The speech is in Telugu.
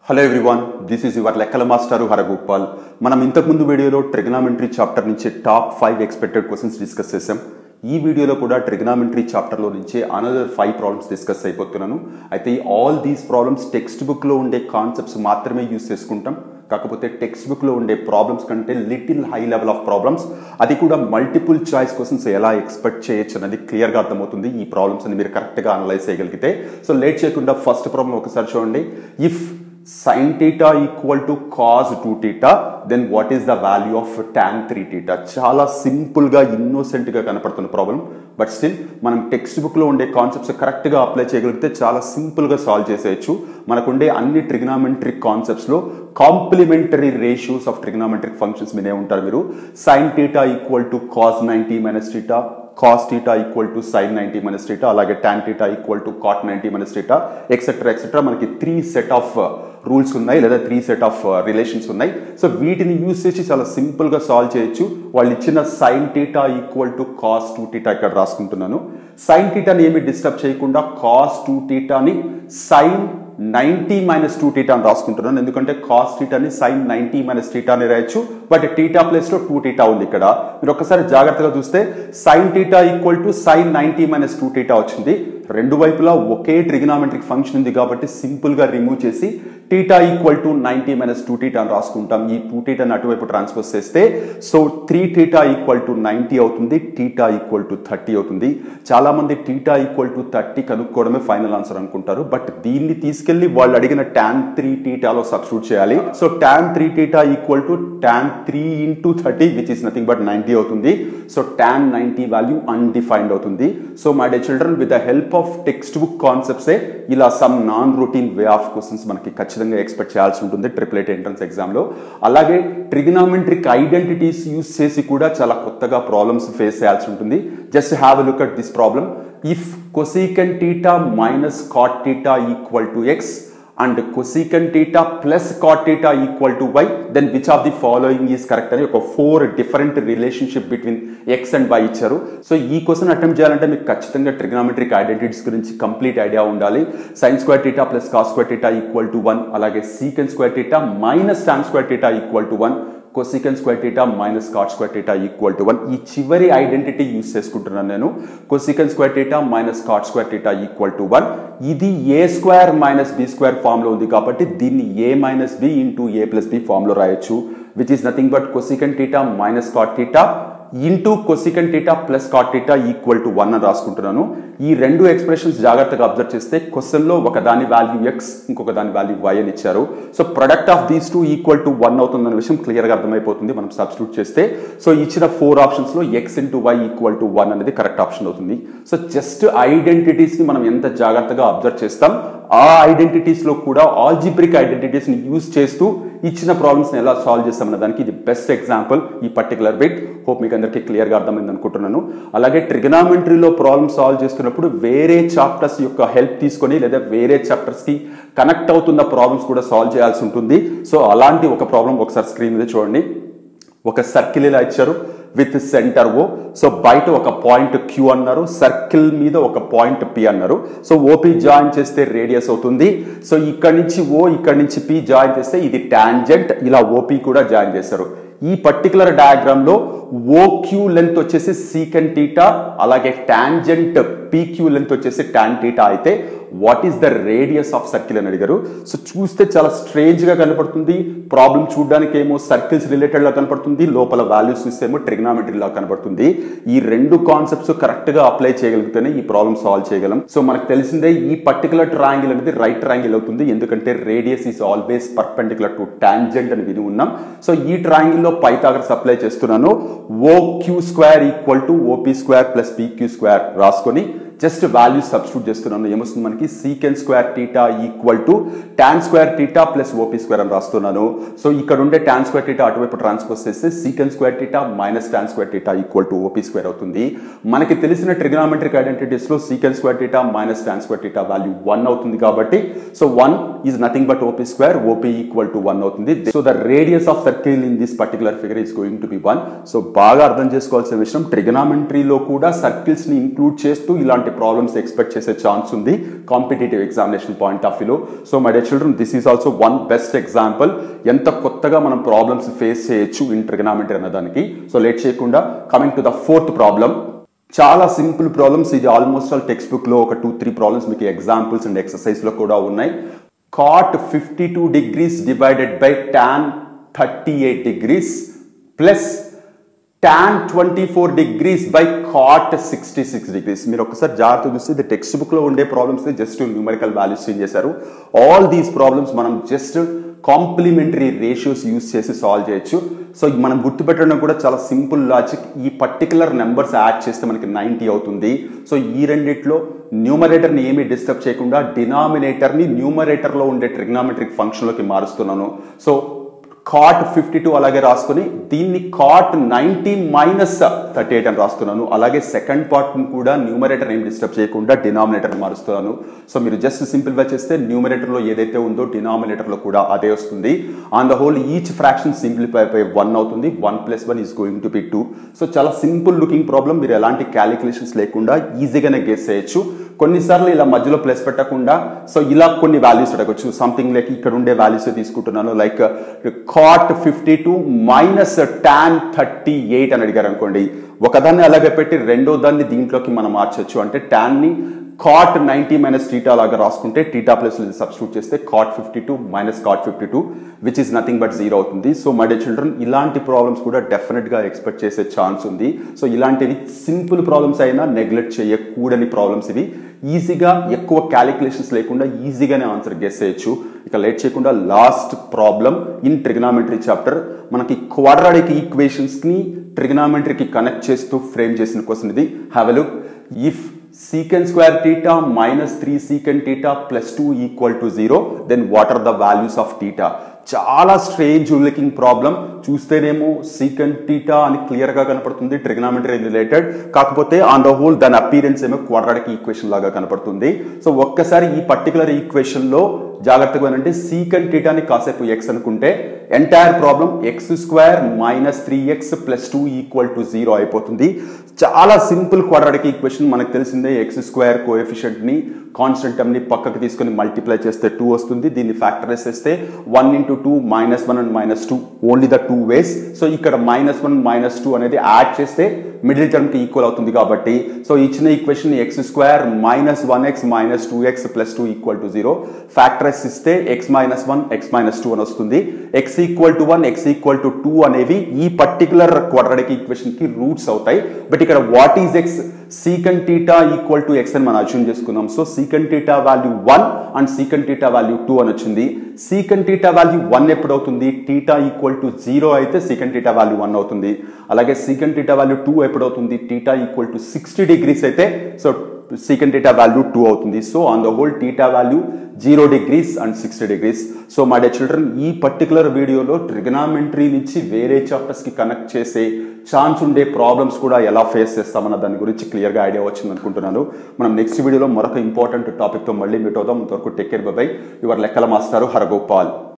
hello everyone this is your లెక్కల మాస్టర్ హరగోపాల్ మనం ఇంతకుముందు వీడియోలో ట్రిగనామెంటరీ చాప్టర్ నుంచి top five expected questions discuss చేసాం ఈ వీడియోలో కూడా ట్రిగనామెంటరీ చాప్టర్లో నుంచి అనదర్ ఫైవ్ ప్రాబ్లమ్స్ డిస్కస్ అయిపోతున్నాను అయితే ఆల్ దీస్ ప్రాబ్లమ్స్ టెక్స్ట్ బుక్లో ఉండే కాన్సెప్ట్స్ మాత్రమే యూస్ చేసుకుంటాం కాకపోతే టెక్స్ట్ బుక్లో ఉండే ప్రాబ్లమ్స్ కంటే little high level of problems అది కూడా మల్టిపుల్ చాయిస్ క్వశ్చన్స్ ఎలా ఎక్స్పెక్ట్ చేయొచ్చు అనేది క్లియర్గా అర్థమవుతుంది ఈ ప్రాబ్లమ్స్ అని మీరు కరెక్ట్గా అనలైజ్ చేయగలిగితే సో లేట్ చేయకుండా ఫస్ట్ ప్రాబ్లం ఒకసారి చూడండి if sin theta equal to cos two theta then what is the value of tan three theta చాలా సింపుల్గా ఇన్నోసెంట్గా కనపడుతున్న ప్రాబ్లం బట్ స్టిల్ మనం టెక్స్ట్ బుక్లో ఉండే కాన్సెప్ట్స్ కరెక్ట్గా అప్లై చేయగలిగితే చాలా సింపుల్గా సాల్వ్ చేసేయచ్చు మనకుండే అన్ని ట్రిగ్నామెంట్రిక్ కాన్సెప్ట్స్లో complementary ratios of trigonometric functions మీనే ఉంటారు మీరు sine theta equal to cos ninety minus theta cos theta equal to sine ninety minus theta అలాగే tan theta equal to cot ninety minus theta etcetera etcetera మనకి త్రీ సెట్ ఆఫ్ రూల్స్ ఉన్నాయి లేదా త్రీ సెట్ ఆఫ్ రిలేషన్స్ ఉన్నాయి సో వీటిని యూస్ చేసి చాలా సింపుల్గా సాల్వ్ చేయొచ్చు వాళ్ళు ఇచ్చిన sine theta equal to cos two theta ఇక్కడ రాసుకుంటున్నాను సైన్ టీటాని ఏమి డిస్టర్బ్ చేయకుండా కాస్ టూ టీటాని sine ninety minus two theta అని రాసుకుంటున్నాను ఎందుకంటే కాస్ టీటాని సైన్ నైంటీ మైనస్ టీటా అని రాయొచ్చు బట్ టీటా ప్లేస్ లో టూ టీటా ఉంది ఇక్కడ మీరు ఒక్కసారి జాగ్రత్తగా చూస్తే sine theta equal to sine ninety minus two theta వచ్చింది రెండు వైపులా ఒకే ట్రిగ్నామెట్రిక్ ఫంక్షన్ ఉంది కాబట్టి సింపుల్ గా రిమూవ్ చేసి theta equal to ninety minus two theta అని రాసుకుంటాం ఈ టూ టీటాని అటువైపు ట్రాన్స్ఫర్ చేస్తే so three theta equal to ninety అవుతుంది టీటా ఈక్వల్ టు థర్టీ అవుతుంది చాలా మంది టీటా ఈక్వల్ టు థర్టీ కనుక్కోవడమే ఫైనల్ ఆన్సర్ అనుకుంటారు బట్ దీన్ని తీసుకెళ్లి వాళ్ళు అడిగిన ట్యాన్ త్రీ టీటాలో సబ్స్టిట్యూట్ చేయాలి so tan three theta equal to tan three into thirty which is nothing but ninety అవుతుంది so tan ninety value undefined అవుతుంది so my dear children with the help of text book కాన్సెప్ట్సే ఇలా some non routine way of questions మనకి ఖచ్చితంగా ఎక్స్పెక్ట్ చేయాల్సి ఉంటుంది ట్రిపుల్ ఎంట్రన్స్ ఎగ్జామ్లో అలాగే ట్రిగ్నామెట్రిక్ ఐడెంటిటీస్ యూస్ చేసి కూడా చాలా కొత్తగా ప్రాబ్లమ్స్ ఫేస్ చేయాల్సి ఉంటుంది just have look at this problem if cosecant theta minus cot theta equal to X and cosecant theta plus cot theta equal to Y then which of the following is correct అని ఒక four different relationship between X and Y ఇచ్చారు సో ఈ క్వశ్చన్ అటెంప్ట్ చేయాలంటే మీకు ఖచ్చితంగా ట్రిగ్నామెట్రిక్ ఐడెంటిటీస్ గురించి కంప్లీట్ ఐడియా ఉండాలి sine square theta plus cos square theta equal to one అలాగే సీకెన్ square theta minus tan square theta equal to one cosecant square theta minus cot square theta equal to one ఈ చివరి ఐడెంటిటీ యూస్ చేసుకుంటున్నాను నేను cosecant square theta minus cot square theta equal to one ఇది A square minus B square form లో ఉంది కాబట్టి దీన్ని A minus B into A plus B form లో రాయొచ్చు which is nothing but cosecant theta minus cot theta into cosecant theta plus cot theta equal to one అని రాసుకుంటున్నాను ఈ రెండు ఎక్స్ప్రెషన్స్ జాగ్రత్తగా అబ్జర్వ్ చేస్తే క్వశ్చన్లో ఒక దాని వాల్యూ ఎక్స్ ఇంకొక దాని వాల్యూ వై అని ఇచ్చారు so product of these two equal to one అవుతుందన్న విషయం క్లియర్గా అర్థమైపోతుంది మనం సబ్స్టిట్యూట్ చేస్తే సో ఇచ్చిన ఫోర్ ఆప్షన్స్లో X into Y equal to one అనేది కరెక్ట్ ఆప్షన్ అవుతుంది సో జస్ట్ ఐడెంటిటీస్ని మనం ఎంత జాగ్రత్తగా అబ్జర్వ్ చేస్తాం ఆ ఐడెంటిటీస్లో కూడా ఆల్జిబ్రిక్ ఐడెంటిటీస్ని యూజ్ చేస్తూ ఇచ్చిన ప్రాబ్లమ్స్ని ఎలా సాల్వ్ చేస్తామన్న దానికి ఇది బెస్ట్ ఎగ్జాంపుల్ ఈ పర్టికులర్ బిట్ హోప్ మీకు అందరికీ క్లియర్గా అర్థమైంది అనుకుంటున్నాను అలాగే ట్రిగనామెంటరీలో ప్రాబ్లమ్ సాల్వ్ చేస్తున్నప్పుడు వేరే చాప్టర్స్ యొక్క హెల్ప్ తీసుకొని లేదా వేరే చాప్టర్స్కి కనెక్ట్ అవుతున్న ప్రాబ్లమ్స్ కూడా సాల్వ్ చేయాల్సి ఉంటుంది సో అలాంటి ఒక ప్రాబ్లం ఒకసారి స్క్రీన్ మీద చూడండి ఒక సర్కిల్ ఇలా ఇచ్చారు విత్ సెంటర్ ఓ సో బయట ఒక పాయింట్ క్యూ అన్నారు సర్కిల్ మీద ఒక పాయింట్ పి అన్నారు సో ఓపి జాయిన్ చేస్తే రేడియస్ అవుతుంది సో ఇక్కడ నుంచి ఓ ఇక్కడ నుంచి పి జాయిన్ చేస్తే ఇది టాంజెంట్ ఇలా ఓపి కూడా జాయిన్ చేశారు ఈ పర్టికులర్ డయాగ్రామ్ లో ఓక్యూ లెంత్ వచ్చేసి సీకెన్ టీటా అలాగే టాంజెంట్ పీక్యూ లెంత్ వచ్చేసి టాన్ టీటా అయితే what is the radius of circle అని అడిగారు సో చూస్తే చాలా స్ట్రేంజ్ గా కనపడుతుంది ప్రాబ్లం చూడడానికి ఏమో సర్కిల్స్ రిలేటెడ్ లా కనపడుతుంది లోపల వాల్యూస్ చూస్తే ఏమో ట్రిగ్నామెట్రీ లా కనపడుతుంది ఈ రెండు కాన్సెప్ట్స్ కరెక్ట్ గా అప్లై చేయగలిగితేనే ఈ ప్రాబ్లం సాల్వ్ చేయగలం సో మనకు తెలిసిందే ఈ పర్టికులర్ ట్రయాంగిల్ అనేది రైట్ ట్రయాంగిల్ అవుతుంది ఎందుకంటే radius is always perpendicular to tangent అని విని ఉన్నాం సో ఈ ట్రయాంగిల్ లో పైథాగరస్ అప్లై చేస్తున్నాను O Q square equal to OP square plus PQ square రాసుకొని జస్ట్ వాల్యూ సబ్స్టిట్యూట్ చేస్తున్నాను ఏమొస్తుంది మనకి secant square theta equal to tan square theta plus OP square అని రాస్తున్నాను సో ఇక్కడ ఉండే టాన్ స్క్వేర్ టీటా అటువైపు ట్రాన్స్పోజ్ చేస్తే secant square theta minus tan square theta equal to OP square అవుతుంది మనకి తెలిసిన ట్రిగ్నామెట్రిక్ ఐడెంటిటీస్ లో secant square theta minus tan square theta value one అవుతుంది కాబట్టి so one is nothing but OP square OP equal to one అవుతుంది so the radius of circle in this particular figure is going to be one so బాగా అర్థం చేసుకోవాల్సిన విషయం ట్రిగనామెంట్రీలో కూడా సర్కిల్స్ ని ఇంక్లూడ్ చేస్తూ ఇలాంటి ఇలాంటి ప్రాబ్లమ్స్ ఎక్స్పెక్ట్ చేసే ఛాన్స్ ఉంది కాంపిటేటివ్ ఎగ్జామినేషన్ పాయింట్ ఆఫ్ వ్యూలో so my dear children this is also one best example ఎంత కొత్తగా మనం ప్రాబ్లమ్స్ ఫేస్ చేయొచ్చు ఇన్ ట్రిగనామెట్రీ అన్న దానికి సో లేట్ చేయకుండా coming to the fourth problem చాలా సింపుల్ ప్రాబ్లమ్స్ ఇది ఆల్మోస్ట్ ఆల్ టెక్స్ట్ బుక్ లో ఒక టూ త్రీ ప్రాబ్లమ్స్ మీకు ఎగ్జాంపుల్స్ అండ్ ఎక్సర్సైజ్ లో కూడా ఉన్నాయి cot fifty two degrees divided by tan thirty eight degrees plus tan twenty four degrees by cot sixty six degrees మీరు ఒకసారి జాగ్రత్త చూస్తే ఇది టెక్స్ట్ బుక్ లో ఉండే problems just numerical values change చేశారు ఆల్ దీస్ ప్రాబ్లమ్స్ మనం జస్ట్ కాంప్లిమెంటరీ రేషియోస్ యూస్ చేసి సాల్వ్ చేయొచ్చు సో మనం గుర్తుపెట్టడం కూడా చాలా సింపుల్ లాజిక్ ఈ పర్టికులర్ నెంబర్స్ యాడ్ చేస్తే మనకి నైంటీ అవుతుంది సో ఈ రెండిట్లో న్యూమరేటర్ని ఏమీ డిస్టర్బ్ చేయకుండా డినామినేటర్ని న్యూమరేటర్లో ఉండే ట్రిగ్నామెట్రిక్ ఫంక్షన్లోకి మారుస్తున్నాను సో కాట్ ఫిఫ్టీ టూ అలాగే రాసుకుని దీన్ని cot ninety minus thirty eight అని రాస్తున్నాను అలాగే సెకండ్ పార్ట్ కూడా న్యూమరేటర్ ఏం డిస్టర్బ్ చేయకుండా డినామినేటర్ మారుస్తున్నాను సో మీరు జస్ట్ సింపుల్గా చేస్తే న్యూమరేటర్లో ఏదైతే ఉందో డినామినేటర్లో కూడా అదే వస్తుంది on the whole each fraction simplify అయిపోయి వన్ అవుతుంది one plus one is going to be two so చాలా సింపుల్ లుకింగ్ ప్రాబ్లం మీరు ఎలాంటి క్యాలిక్యులేషన్స్ లేకుండా ఈజీగానే గెస్ చేయొచ్చు కొన్నిసార్లు ఇలా మధ్యలో ప్లస్ పెట్టకుండా సో ఇలా కొన్ని వాల్యూస్ అడగచ్చు సంథింగ్ లైక్ ఇక్కడ ఉండే వాల్యూస్ తీసుకుంటున్నాను like cot fifty two minus tan thirty eight అని అడిగారు అనుకోండి ఒకదాన్ని అలాగే పెట్టి రెండో దాన్ని దీంట్లోకి మనం మార్చొచ్చు అంటే టాన్ ని కాట్ నైన్టీ మైనస్ టీటా లాగా రాసుకుంటే టీటా ప్లస్ సబ్స్టిట్యూట్ చేస్తే cot fifty two minus cot fifty two which is nothing but zero అవుతుంది సో మై డే చిల్డ్రన్ ఇలాంటి ప్రాబ్లమ్స్ కూడా డెఫినెట్గా ఎక్స్పెక్ట్ చేసే ఛాన్స్ ఉంది సో ఇలాంటివి సింపుల్ ప్రాబ్లమ్స్ అయినా నెగ్లెక్ట్ చేయకూడని ప్రాబ్లమ్స్ ఇవి ఈజీగా ఎక్కువ క్యాలిక్యులేషన్స్ లేకుండా ఈజీగానే ఆన్సర్ గెస్ చేయొచ్చు ఇక లేట్ చేయకుండా last problem in trigonometry chapter మనకి క్వాడ్రాటిక్ ఈక్వేషన్స్ని ట్రిగనామెట్రీకి కనెక్ట్ చేస్తూ ఫ్రేమ్ చేసిన క్వశ్చన్ ఇది have look if secant square theta minus 3 secant theta plus 2 equal to 0 then what are the values of theta చాలా స్ట్రేంజ్ లుకింగ్ ప్రాబ్లం చూస్తేనేమో సీకెంట్ టీటా అని క్లియర్ గా కనపడుతుంది ట్రిగనామెట్రీ రిలేటెడ్ కాకపోతే ఆన్ ద హోల్ దాని అపీరెన్స్ ఏమో క్వాడ్రాటిక్ ఈక్వేషన్ లాగా కనపడుతుంది సో ఒక్కసారి ఈ పర్టికులర్ ఈక్వేషన్ లో జాగ్రత్తగా అంటే సీకెంట్ టీటాని కాసేపు ఎక్స్ అనుకుంటే entire problem X square minus three X plus two equal to zero అయిపోతుంది చాలా సింపుల్ క్వాడ్రాటిక్ ఈక్వేషన్ మనకు తెలిసిందే ఎక్స్ స్క్వేర్ కోఎఫిషియంట్ ని కాన్స్టెంట్ టర్మ్ ని పక్కకి తీసుకొని మల్టిప్లై చేస్తే టూ వస్తుంది దీన్ని ఫ్యాక్టరైజ్ చేస్తే one into two minus one and minus two only the two ways so ఇక్కడ మైనస్ వన్ మైనస్ టూ అనేది యాడ్ చేస్తే మిడిల్ టర్మ్ కి ఈక్వల్ అవుతుంది కాబట్టి సో ఇచ్చిన equation X square minus one X minus two X plus two equal to zero factorize ఇస్తే X minus one X minus two అని వస్తుంది X equal to one X equal to two అనేవి ఈ పర్టికులర్ క్వాడ్రాటిక్ ఈక్వేషన్ కి రూట్స్ అవుతాయి బట్ ఇక్కడ what is X secant theta equal to X అని మనం అజ్యూమ్ చేసుకున్నాం so secant theta value one and secant theta value two అని వచ్చింది సీకన్ టీటా వాల్యూ వన్ ఎప్పుడు అవుతుంది టీటా ఈక్వల్ టు జీరో అయితే సీకన్ టీటా వాల్యూ వన్ అవుతుంది అలాగే సీకన్ టీటా వాల్యూ టూ ఎప్పుడు అవుతుంది theta equal to sixty degrees అయితే so secant theta value two అవుతుంది so on the whole theta value zero degrees and sixty degrees so my dear children ఈ పర్టికులర్ వీడియోలో ట్రిగనామెంట్రీ నుంచి వేరే చాప్టర్స్ కి కనెక్ట్ చేసే ఛాన్స్ ఉండే ప్రాబ్లమ్స్ కూడా ఎలా ఫేస్ చేస్తామన్న దాని గురించి క్లియర్గా ఐడియా వచ్చింది అనుకుంటున్నాను మనం నెక్స్ట్ వీడియోలో మరొక ఇంపార్టెంట్ టాపిక్తో మళ్ళీ మీట్ అవుదాం ఇంతవరకు టేక్ కేర్ బై యువర్ లెక్కల మాస్టారు హరగోపాల్